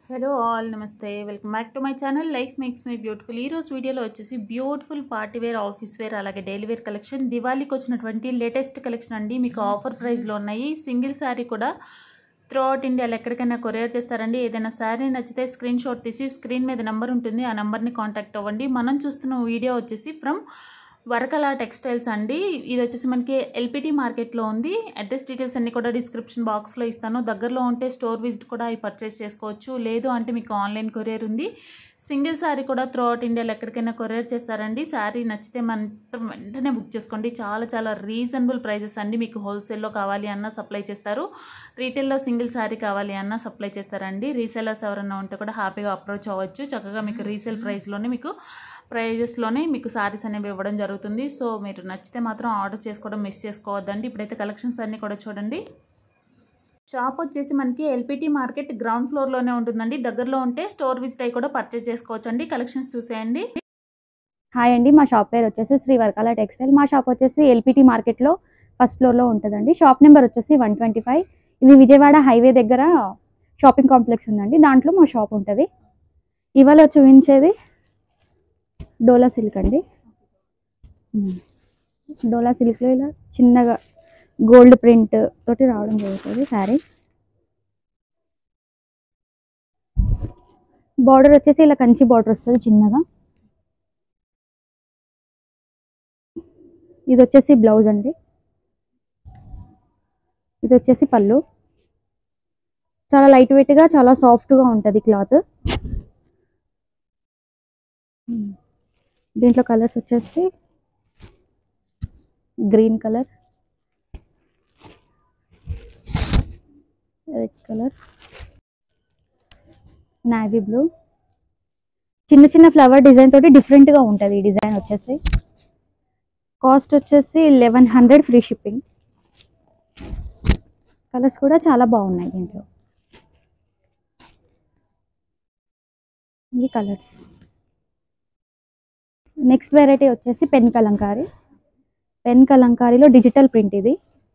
Hello all నమస్తే welcome back to my channel life makes my beautiful ఈ రోజు వీడియోలో వచ్చేసి beautiful party wear office wear అలాగే డైలీ వేర్ కలెక్షన్ దివాళీకి వచ్చినటువంటి లేటెస్ట్ కలెక్షన్ అండి మీకు ఆఫర్ ప్రైస్లో ఉన్నాయి సింగిల్ శారీ కూడా త్రూ అవుట్ ఇండియాలో ఎక్కడికైనా కొరియర్ చేస్తారండి ఏదైనా శారీ నచ్చితే స్క్రీన్ షాట్ తీసి స్క్రీన్ మీద నెంబర్ ఉంటుంది ఆ నెంబర్ని కాంటాక్ట్ అవ్వండి మనం చూస్తున్న వీడియో వచ్చేసి ఫ్రమ్ వరకల టెక్స్టైల్స్ అండి ఇది వచ్చేసి మనకి ఎల్పిటి మార్కెట్లో ఉంది అడ్రస్ డీటెయిల్స్ అన్ని కూడా డిస్క్రిప్షన్ బాక్స్లో ఇస్తాను దగ్గరలో ఉంటే స్టోర్ విజిట్ కూడా అవి పర్చేస్ చేసుకోవచ్చు లేదు అంటే మీకు ఆన్లైన్ కొరియర్ ఉంది సింగిల్ శారీ కూడా త్రూ అవుట్ ఇండియాలో ఎక్కడికైనా కొరియర్ చేస్తారండి శారీ నచ్చితే మన వెంటనే బుక్ చేసుకోండి చాలా చాలా రీజనబుల్ ప్రైజెస్ అండి మీకు హోల్సేల్లో కావాలి అన్న సప్లై చేస్తారు రీటైల్లో సింగిల్ శారీ కావాలి అన్న సప్లై చేస్తారండి రీసేలర్స్ ఎవరైనా ఉంటే కూడా హ్యాపీగా అప్రోచ్ అవ్వచ్చు చక్కగా మీకు రీసేల్ ప్రైస్లోనే మీకు ప్రైజెస్లోనే మీకు సారీస్ అనేవి ఇవ్వడం జరుగుతుంది సో మీరు నచ్చితే మాత్రం ఆర్డర్ చేసుకోవడం మిస్ చేసుకోవద్దండి ఇప్పుడైతే కలెక్షన్స్ అన్నీ కూడా చూడండి షాప్ వచ్చేసి మనకి ఎల్పిటి మార్కెట్ గ్రౌండ్ ఫ్లోర్లోనే ఉంటుందండి దగ్గరలో ఉంటే స్టోర్ విజిట్ అయి కూడా పర్చేస్ చేసుకోవచ్చు అండి కలెక్షన్స్ చూసేయండి హాయ్ అండి మా షాప్ పేరు వచ్చేసి శ్రీ వర్కాల టెక్స్టైల్ మా షాప్ వచ్చేసి ఎల్పిటి మార్కెట్లో ఫస్ట్ ఫ్లోర్లో ఉంటుందండి షాప్ నెంబర్ వచ్చేసి వన్ ట్వంటీ ఫైవ్ ఇది విజయవాడ హైవే దగ్గర షాపింగ్ కాంప్లెక్స్ ఉందండి దాంట్లో మా షాప్ ఉంటుంది ఇవాళ చూపించేది డోలా సిల్క్ అండి ఉమ్. డోలా సిల్క్లో ఇలా చిన్నగా గోల్డ్ ప్రింట్ తోటి రావడం జరుగుతుంది శారీ బార్డర్ వచ్చేసి ఇలా కంచి బార్డర్ వస్తుంది చిన్నగా ఇది వచ్చేసి బ్లౌజ్ అండి ఇది వచ్చేసి పళ్ళు చాలా లైట్ వెయిట్గా చాలా సాఫ్ట్గా ఉంటుంది క్లాత్ దీంట్లో కలర్స్ వచ్చేసి green colour red colour navy blue చిన్న చిన్న ఫ్లవర్ డిజైన్ తోటి డిఫరెంట్గా ఉంటుంది ఈ డిజైన్ వచ్చేసి కాస్ట్ వచ్చేసి eleven hundred free shipping colours కూడా చాలా బాగున్నాయి దీంట్లో ఇవి కలర్స్ నెక్స్ట్ వెరైటీ వచ్చేసి పెన్ కలంకారీ పెన్ కలంకారీలో డిజిటల్ ప్రింట్ ఇది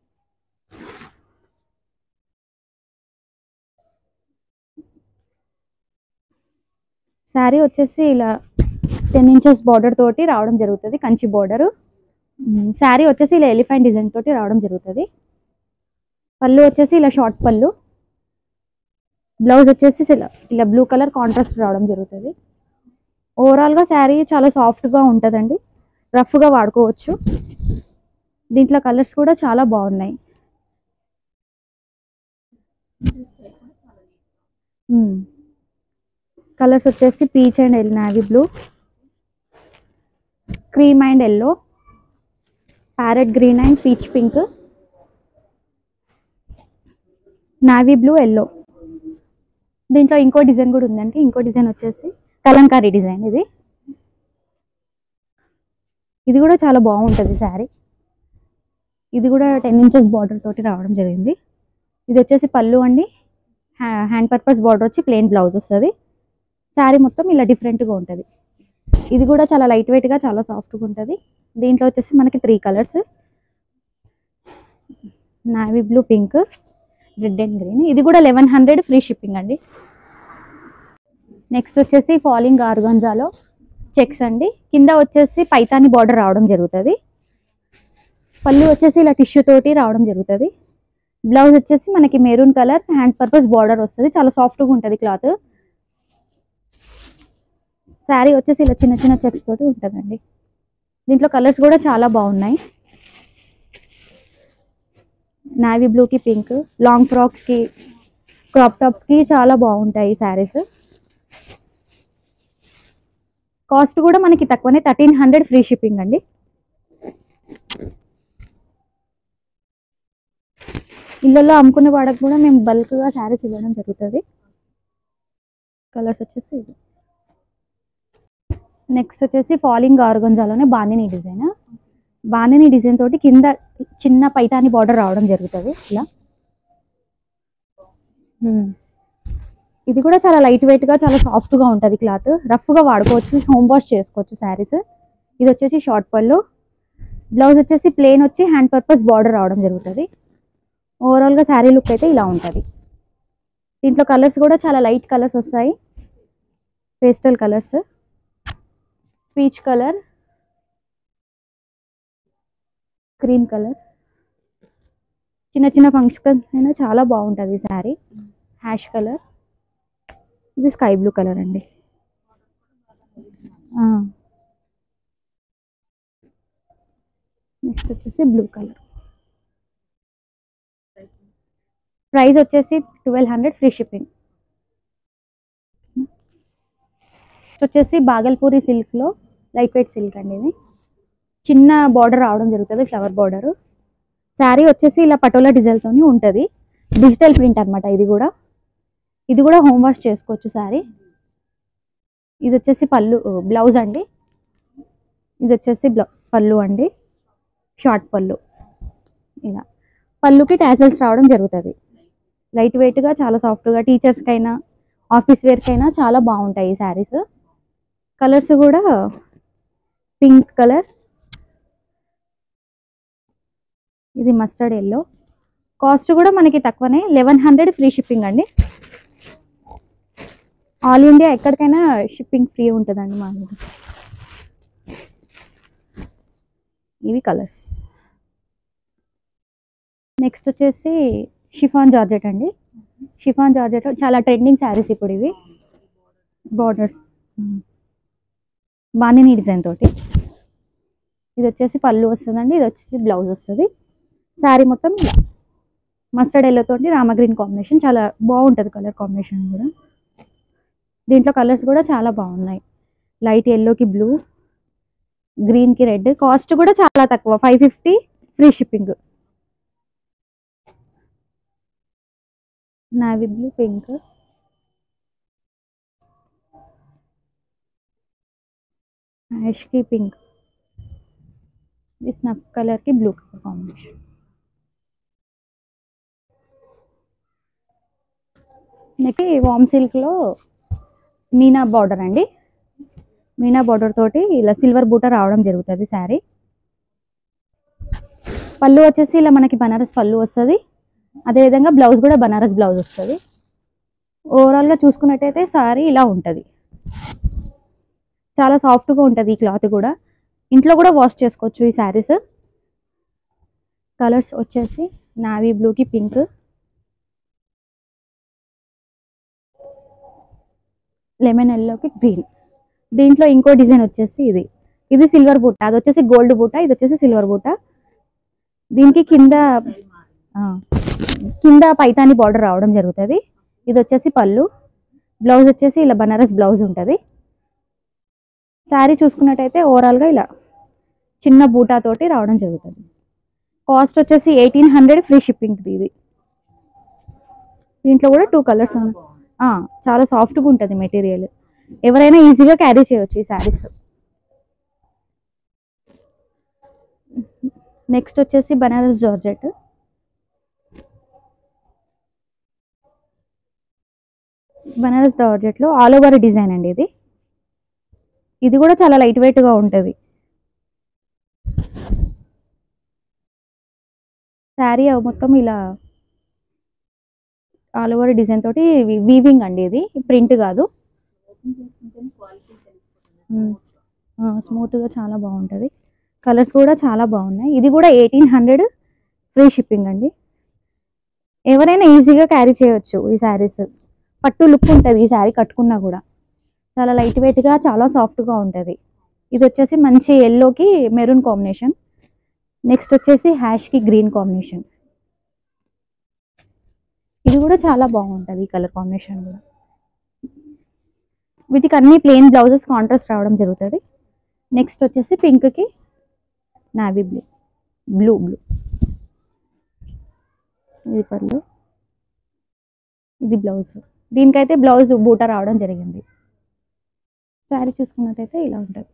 శారీ వచ్చేసి ఇలా టెన్ ఇంచెస్ బార్డర్ తోటి రావడం జరుగుతుంది కంచి బార్డర్ శారీ వచ్చేసి ఇలా ఎలిఫెంట్ డిజైన్ తోటి రావడం జరుగుతుంది పళ్ళు వచ్చేసి ఇలా షార్ట్ పళ్ళు బ్లౌజ్ వచ్చేసి ఇలా ఇలా బ్లూ కలర్ కాంట్రాస్ట్ రావడం జరుగుతుంది ఓవరాల్గా శారీ చాలా సాఫ్ట్గా ఉంటుందండి రఫ్గా వాడుకోవచ్చు దీంట్లో కలర్స్ కూడా చాలా బాగున్నాయి కలర్స్ వచ్చేసి పీచ్ అండ్ ఎల్ navy blue cream and yellow parrot green and peach pink navy blue yellow దీంట్లో ఇంకో డిజైన్ కూడా ఉందండి ఇంకో డిజైన్ వచ్చేసి కలంకారీ డిజైన్ ఇది ఇది కూడా చాలా బాగుంటుంది శారీ ఇది కూడా టెన్ ఇంచెస్ బార్డర్ తోటి రావడం జరిగింది ఇది వచ్చేసి పళ్ళు అండి హ్యాండ్ పర్పస్ బార్డర్ వచ్చి ప్లెయిన్ బ్లౌజ్ వస్తుంది శారీ మొత్తం ఇలా డిఫరెంట్గా ఉంటుంది ఇది కూడా చాలా లైట్ వెయిట్గా చాలా సాఫ్ట్గా ఉంటుంది దీంట్లో వచ్చేసి మనకి three colours navy blue pink red and green ఇది కూడా లెవెన్ హండ్రెడ్ ఫ్రీ షిప్పింగ్ అండి నెక్స్ట్ వచ్చేసి ఫాలింగ్ ఆర్గంజాలో చెక్స్ అండి కింద వచ్చేసి పైతాని బార్డర్ రావడం జరుగుతుంది పళ్ళు వచ్చేసి ఇలా టిష్యూ తోటి రావడం జరుగుతుంది బ్లౌజ్ వచ్చేసి మనకి maroon colour hand purpose border వస్తుంది చాలా సాఫ్ట్గా ఉంటుంది క్లాత్ శారీ వచ్చేసి ఇలా చిన్న చిన్న చెక్స్ తోటి ఉంటుందండి దీంట్లో కలర్స్ కూడా చాలా బాగున్నాయి నావీ బ్లూకి పింక్ లాంగ్ ఫ్రాక్స్కి క్రాప్ టాప్స్కి చాలా బాగుంటాయి శారీస్ కాస్ట్ కూడా మనకి తక్కువనే థర్టీన్ హండ్రెడ్ ఫ్రీ షిప్పింగ్ అండి ఇళ్ళల్లో అమ్ముకునే వాడకు కూడా మేము బల్క్గా శారీస్ ఇవ్వడం జరుగుతుంది కలర్స్ వచ్చేసి ఇది నెక్స్ట్ వచ్చేసి ఫాలింగ్ ఆర్గంజాలోనే బాందిని డిజైన్ బాందిని డిజైన్ తోటి కింద చిన్న పైతాని బార్డర్ రావడం జరుగుతుంది ఇలా ఉమ్. ఇది కూడా చాలా లైట్ వెయిట్ గా చాలా సాఫ్ట్ గా ఉంటది క్లాత్ రఫ్ గా వాడుకోవచ్చు హోమ్ వాష్ చేసుకోవచ్చు శారీస్ ఇది వచ్చేసి షార్ట్ పళ్ళు బ్లౌజ్ వచ్చేసి ప్లేన్ వచ్చి హ్యాండ్ పర్పస్ బార్డర్ రావడం జరుగుతుంది ఓవరాల్ గా శారీ లుక్ అయితే ఇలా ఉంటది దీంట్లో కలర్స్ కూడా చాలా లైట్ కలర్స్ వస్తాయి pastel colours peach colour cream colour చిన్న చిన్న ఫంక్షన్స్ అయినా చాలా బాగుంటుంది ఈ శారీ హ్యాష్ కలర్ ఇది స్కై బ్లూ కలర్ అండి నెక్స్ట్ వచ్చేసి బ్లూ కలర్ ప్రైస్ వచ్చేసి twelve hundred free shipping next వచ్చేసి బాగల్పూరి సిల్క్లో లైట్ వెయిట్ సిల్క్ అండి ఇది చిన్న బార్డర్ రావడం జరుగుతుంది ఫ్లవర్ బార్డర్ శారీ వచ్చేసి ఇలా పటోలా డిజైన్తోని ఉంటుంది డిజిటల్ ప్రింట్ అన్నమాట ఇది కూడా ఇది కూడా హోమ్ వాష్ చేసుకోవచ్చు శారీ ఇది వచ్చేసి పళ్ళు బ్లౌజ్ అండి ఇది వచ్చేసి బ్లౌ పళ్ళు అండి షార్ట్ పళ్ళు ఇలా పళ్ళుకి ట్యాజల్స్ రావడం జరుగుతుంది లైట్ వెయిట్గా చాలా సాఫ్ట్గా టీచర్స్కైనా ఆఫీస్ వేర్కైనా చాలా బాగుంటాయి ఈ శారీస్ కలర్స్ కూడా పింక్ కలర్ ఇది మస్టర్డ్ ఎల్లో కాస్ట్ కూడా మనకి తక్కువనే లెవెన్ హండ్రెడ్ ఫ్రీ షిప్పింగ్ అండి ఆల్ ఇండియా ఎక్కడికైనా షిప్పింగ్ ఫ్రీ ఉంటుందండి మా దగ్గర ఇవి కలర్స్ నెక్స్ట్ వచ్చేసి షిఫాన్ జార్జెట్ అండి షిఫాన్ జార్జెట్ చాలా ట్రెండింగ్ శారీస్ ఇప్పుడు ఇవి బార్డర్స్ బాణిని డిజైన్ తోటి ఇది వచ్చేసి పళ్ళు వస్తుందండి ఇది వచ్చేసి బ్లౌజ్ వస్తుంది శారీ మొత్తం ఇలా మస్టర్డ్ ఎల్లో తోటి రామగ్రీన్ కాంబినేషన్ చాలా బాగుంటుంది కలర్ కాంబినేషన్ కూడా దీంట్లో కలర్స్ కూడా చాలా బాగున్నాయి లైట్ ఎల్లోకి బ్లూ గ్రీన్కి రెడ్ కాస్ట్ కూడా చాలా తక్కువ five fifty free shipping navy blue pink యాష్కి పింక్ ఇది స్నఫ్ కలర్కి బ్లూ కలర్ కాంబినేషన్ నెక్స్ట్ వామ్ సిల్క్లో మీనా బార్డర్ అండి మీనా బార్డర్ తోటి ఇలా సిల్వర్ బూట రావడం జరుగుతుంది శారీ పళ్ళు వచ్చేసి ఇలా మనకి బనారస్ పళ్ళు వస్తుంది అదేవిధంగా బ్లౌజ్ కూడా బనారస్ బ్లౌజ్ వస్తుంది ఓవరాల్గా చూసుకున్నట్టయితే శారీ ఇలా ఉంటుంది చాలా సాఫ్ట్గా ఉంటుంది ఈ క్లాత్ కూడా ఇంట్లో కూడా వాష్ చేసుకోవచ్చు ఈ శారీస్ కలర్స్ వచ్చేసి నావీ బ్లూకి పింక్ లెమన్ ఎల్లోకి గ్రీన్ దీంట్లో ఇంకో డిజైన్ వచ్చేసి ఇది ఇది సిల్వర్ బూట అది వచ్చేసి గోల్డ్ బూట ఇది వచ్చేసి సిల్వర్ బూట దీనికి కింద ఆ, కింద పైతాని బార్డర్ రావడం జరుగుతుంది ఇది వచ్చేసి పళ్ళు బ్లౌజ్ వచ్చేసి ఇలా బనారస్ బ్లౌజ్ ఉంటుంది శారీ చూసుకున్నట్టయితే ఓవరాల్గా ఇలా చిన్న బూటా తోటి రావడం జరుగుతుంది కాస్ట్ వచ్చేసి ఎయిటీన్ హండ్రెడ్ ఫ్రీ షిప్పింగ్ ఇది దీంట్లో కూడా టూ కలర్స్ ఉన్నాయి ఆ, చాలా సాఫ్ట్గా ఉంటుంది మెటీరియల్ ఎవరైనా ఈజీగా క్యారీ చేయవచ్చు ఈ శారీస్ నెక్స్ట్ వచ్చేసి బనారస్ జార్జెట్ బనారస్ జార్జెట్లో ఆల్ ఓవర్ డిజైన్ అండి ఇది ఇది కూడా చాలా లైట్ వెయిట్గా ఉంటుంది శారీ మొత్తం ఇలా ఆల్ ఓవర్ డిజైన్ తోటి వీవింగ్ అండి ఇది ప్రింట్ కాదు స్మూత్గా చాలా బాగుంటుంది కలర్స్ కూడా చాలా బాగున్నాయి ఇది కూడా ఎయిటీన్ హండ్రెడ్ ఫ్రీ షిప్పింగ్ అండి ఎవరైనా ఈజీగా క్యారీ చేయొచ్చు ఈ శారీస్ పట్టు లుక్ ఉంటుంది ఈ శారీ కట్టుకున్నా కూడా చాలా లైట్ వెయిట్గా చాలా సాఫ్ట్గా ఉంటుంది ఇది వచ్చేసి మంచి ఎల్లోకి మెరూన్ కాంబినేషన్ నెక్స్ట్ వచ్చేసి హ్యాష్కి గ్రీన్ కాంబినేషన్ ఇది కూడా చాలా బాగుంటుంది ఈ కలర్ కాంబినేషన్ కూడా వీటికి అన్ని ప్లెయిన్ బ్లౌజెస్ కాంట్రాస్ట్ రావడం జరుగుతుంది నెక్స్ట్ వచ్చేసి పింక్కి నావీ బ్లూ బ్లూ బ్లూ ఇది పళ్ళు ఇది బ్లౌజ్ దీనికైతే బ్లౌజ్ బూట రావడం జరిగింది శారీ చూసుకున్నట్టయితే ఇలా ఉంటుంది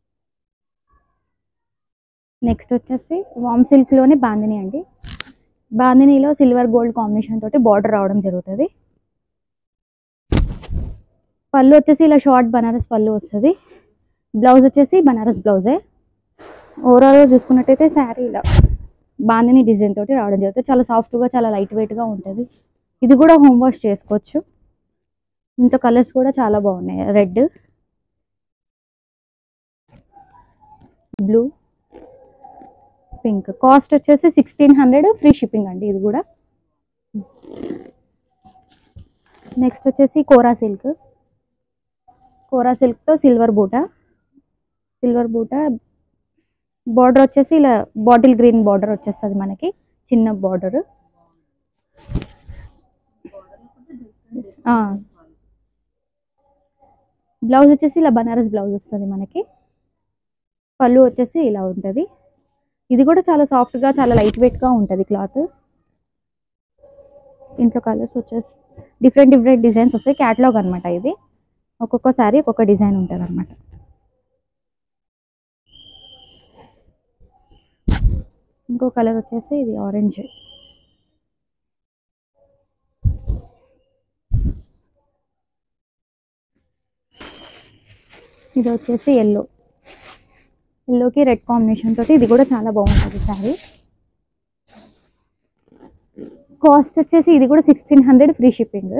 నెక్స్ట్ వచ్చేసి వామ్ సిల్క్లోనే బాందిని అండి బాందినీలో సిల్వర్ గోల్డ్ కాంబినేషన్ తోటి బార్డర్ రావడం జరుగుతుంది పళ్ళు వచ్చేసి ఇలా షార్ట్ బనారస్ పళ్ళు వస్తుంది బ్లౌజ్ వచ్చేసి బనారస్ బ్లౌజే ఓవరాల్గా చూసుకున్నట్టయితే శారీ ఇలా బాందిని డిజైన్ తోటి రావడం జరుగుతుంది చాలా సాఫ్ట్గా చాలా లైట్ వెయిట్గా ఉంటుంది ఇది కూడా హోమ్ వాష్ చేసుకోవచ్చు ఇంత కలర్స్ కూడా చాలా బాగున్నాయి రెడ్ బ్లూ పింక్ కాస్ట్ వచ్చేసి సిక్స్టీన్ హండ్రెడ్ ఫ్రీ షిప్పింగ్ అండి ఇది కూడా నెక్స్ట్ వచ్చేసి కోరా సిల్క్ కోరా సిల్క్తో silver buta silver buta border వచ్చేసి ఇలా బాటిల్ గ్రీన్ బార్డర్ వచ్చేస్తుంది మనకి చిన్న బార్డర్ బ్లౌజ్ వచ్చేసి ఇలా బనారస్ బ్లౌజ్ వస్తుంది మనకి పళ్ళు వచ్చేసి ఇలా ఉంటుంది ఇది కూడా చాలా సాఫ్ట్గా చాలా లైట్ వెయిట్గా ఉంటుంది క్లాత్ ఇంట్లో కలర్స్ వచ్చేసి డిఫరెంట్ డిఫరెంట్ డిజైన్స్ వస్తాయి క్యాటలాగ్ అనమాట ఇది ఒక్కొక్క సారీ ఒక్కొక్క డిజైన్ ఉంటుంది అనమాట ఇంకో కలర్ వచ్చేసి ఇది ఆరెంజ్ ఇది వచ్చేసి ఎల్లో ఎల్లోకి రెడ్ కాంబినేషన్ తోటి ఇది కూడా చాలా బాగుంటుంది సారీ కాస్ట్ వచ్చేసి ఇది కూడా సిక్స్టీన్ హండ్రెడ్ ఫ్రీ షిప్పింగ్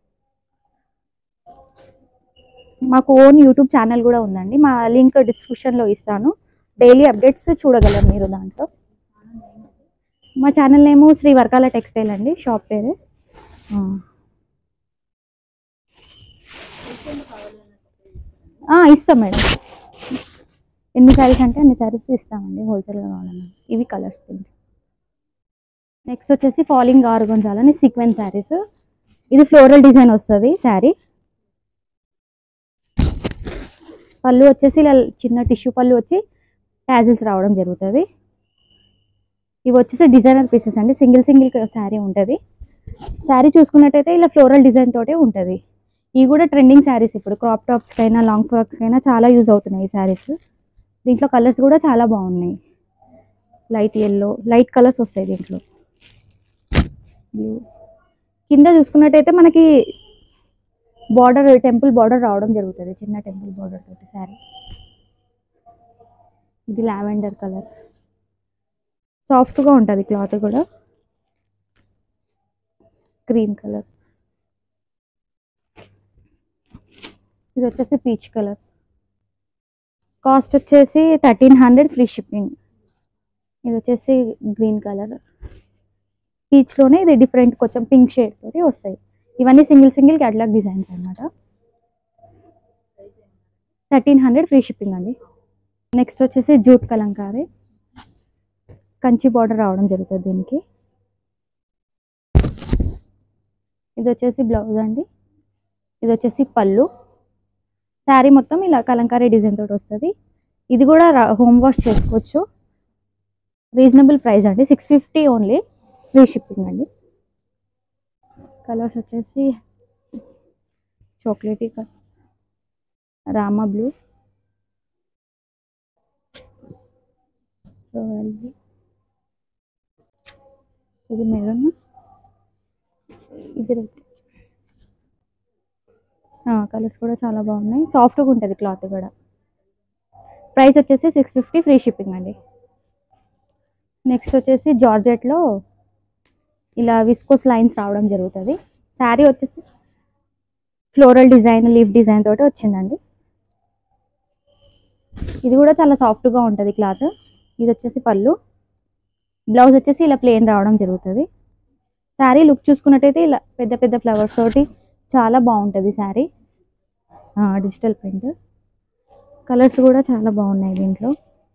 మాకు ఓన్ యూట్యూబ్ ఛానల్ కూడా ఉందండి మా లింక్ డిస్క్రిప్షన్లో ఇస్తాను డైలీ అప్డేట్స్ చూడగలరు మీరు దాంట్లో మా ఛానల్ నేము శ్రీ వర్కాల టెక్స్టైల్ అండి షాప్ పేరు ఆ. ఆ, ఇస్తాం మేడం ఎన్ని శారీస్ అంటే అన్ని శారీస్ ఇస్తామండి హోల్సేల్గా కావాలన్నా ఇవి కలర్స్ దీంట్లో నెక్స్ట్ వచ్చేసి ఫాలింగ్ ఆర్గొన్జాలని సీక్వెన్స్ శారీస్ ఇది ఫ్లోరల్ డిజైన్ వస్తుంది శారీ పళ్ళు వచ్చేసి ఇలా చిన్న టిష్యూ పళ్ళు వచ్చి ట్యాజిల్స్ రావడం జరుగుతుంది ఇవి వచ్చేసి డిజైనర్ పీసెస్ అండి సింగిల్ సింగిల్ శారీ ఉంటుంది శారీ చూసుకున్నట్టయితే ఇలా ఫ్లోరల్ డిజైన్ తోటే ఉంటుంది ఇవి కూడా ట్రెండింగ్ శారీస్ ఇప్పుడు క్రాప్ టాప్స్కి అయినా లాంగ్ ఫ్రాక్స్కి అయినా చాలా యూజ్ అవుతున్నాయి ఈ శారీస్ దీంట్లో కలర్స్ కూడా చాలా బాగున్నాయి లైట్ ఎల్లో లైట్ కలర్స్ వస్తాయి దీంట్లో బ్లూ కింద చూసుకున్నట్టయితే మనకి బార్డర్ టెంపుల్ బార్డర్ రావడం జరుగుతుంది చిన్న టెంపుల్ బార్డర్ తోటి శారీ ఇది లావెండర్ కలర్ సాఫ్ట్గా ఉంటుంది క్లాత్ కూడా క్రీమ్ కలర్ ఇది వచ్చేసి పీచ్ కలర్ కాస్ట్ వచ్చేసి థర్టీన్ హండ్రెడ్ ఫ్రీ షిప్పింగ్ ఇది వచ్చేసి గ్రీన్ కలర్ పీచ్లోనే ఇది డిఫరెంట్ కొంచెం పింక్ షేడ్ తోటి వస్తాయి ఇవన్నీ సింగిల్ సింగిల్ క్యాటలాగ్ డిజైన్స్ అన్నమాట థర్టీన్ హండ్రెడ్ ఫ్రీ షిప్పింగ్ అండి నెక్స్ట్ వచ్చేసి జూట్ కలంకారీ కంచి బార్డర్ రావడం జరుగుతుంది దీనికి ఇది వచ్చేసి బ్లౌజ్ అండి ఇది వచ్చేసి పళ్ళు శారీ మొత్తం ఇలా కలంకారీ డిజైన్ తోటి వస్తుంది ఇది కూడా హోమ్ వాష్ చేసుకోవచ్చు రీజనబుల్ ప్రైస్ అండి six fifty only free shipping అండి కలర్స్ వచ్చేసి chocolatey colour Rama blue royal blue ఇది మెరూన్ ఇది రెడ్ కలర్స్ కూడా చాలా బాగున్నాయి సాఫ్ట్గా ఉంటుంది క్లాత్ కూడా ప్రైస్ వచ్చేసి సిక్స్ ఫిఫ్టీ ఫ్రీ షిప్పింగ్ అండి నెక్స్ట్ వచ్చేసి జార్జెట్లో ఇలా విస్కోస్ లైన్స్ రావడం జరుగుతుంది శారీ వచ్చేసి ఫ్లోరల్ డిజైన్ లీఫ్ డిజైన్ తోటి వచ్చిందండి ఇది కూడా చాలా సాఫ్ట్గా ఉంటుంది క్లాత్ ఇది వచ్చేసి పళ్ళు బ్లౌజ్ వచ్చేసి ఇలా ప్లెయిన్ రావడం జరుగుతుంది శారీ లుక్ చూసుకున్నట్టయితే ఇలా పెద్ద పెద్ద ఫ్లవర్స్ తోటి చాలా బాగుంటుంది శారీ డిజిటల్ ప్రింట్ కలర్స్ కూడా చాలా బాగున్నాయి దీంట్లో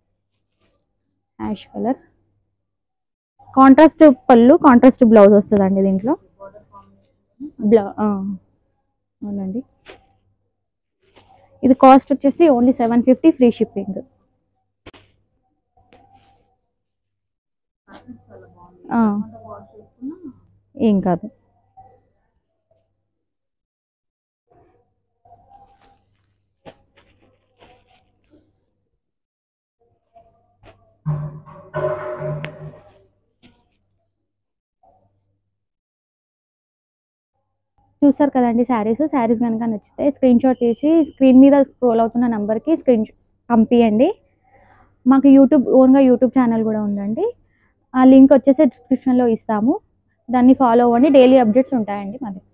యాష్ కలర్ కాంట్రాస్ట్ పళ్ళు కాంట్రాస్ట్ బ్లౌజ్ వస్తుందండి దీంట్లో బ్లౌ అవునండి ఇది కాస్ట్ వచ్చేసి only seven fifty free shipping ఏం కాదు చూసారు కదండి శారీస్ శారీస్ కనుక నచ్చితే స్క్రీన్ షాట్ తీసి స్క్రీన్ మీద స్క్రోల్ అవుతున్న నెంబర్కి స్క్రీన్ పంపియండి మాకు యూట్యూబ్ ఓన్గా యూట్యూబ్ ఛానల్ కూడా ఉందండి ఆ లింక్ వచ్చేసి డిస్క్రిప్షన్లో ఇస్తాము దాన్ని ఫాలో అవ్వండి డైలీ అప్డేట్స్ ఉంటాయండి మా దగ్గర